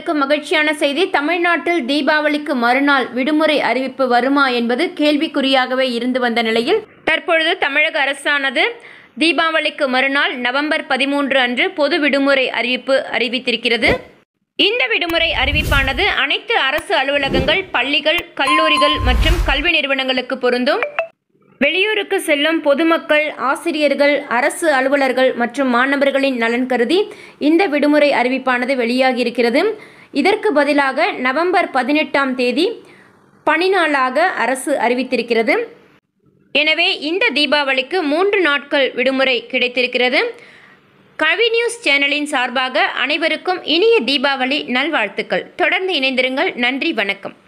அனைவருக்கும் மகிழ்ச்சியான செய்தி தமிழ்நாட்டில் தீபாவளிக்கு மறுநாள் விடுமுறை அறிவிப்பு வருமா என்பது கேள்விக்குறியாகவே இருந்து வந்த நிலையில் தற்பொழுது தமிழக அரசானது தீபாவளிக்கு மறுநாள் நவம்பர் பதிமூன்று அன்று பொது விடுமுறை அறிவிப்பு அறிவித்திருக்கிறது இந்த விடுமுறை அறிவிப்பானது அனைத்து அரசு அலுவலகங்கள் பள்ளிகள் கல்லூரிகள் மற்றும் கல்வி நிறுவனங்களுக்கு பொருந்தும் வெளியூருக்கு செல்லும் பொதுமக்கள் ஆசிரியர்கள் அரசு அலுவலர்கள் மற்றும் மாணவர்களின் நலன் கருதி இந்த விடுமுறை அறிவிப்பானது வெளியாகியிருக்கிறது இதற்கு பதிலாக நவம்பர் பதினெட்டாம் தேதி பணி நாளாக அரசு அறிவித்திருக்கிறது எனவே இந்த தீபாவளிக்கு மூன்று நாட்கள் விடுமுறை கிடைத்திருக்கிறது கவி நியூஸ் சேனலின் சார்பாக அனைவருக்கும் இனிய தீபாவளி நல்வாழ்த்துக்கள் தொடர்ந்து இணைந்திருங்கள் நன்றி வணக்கம்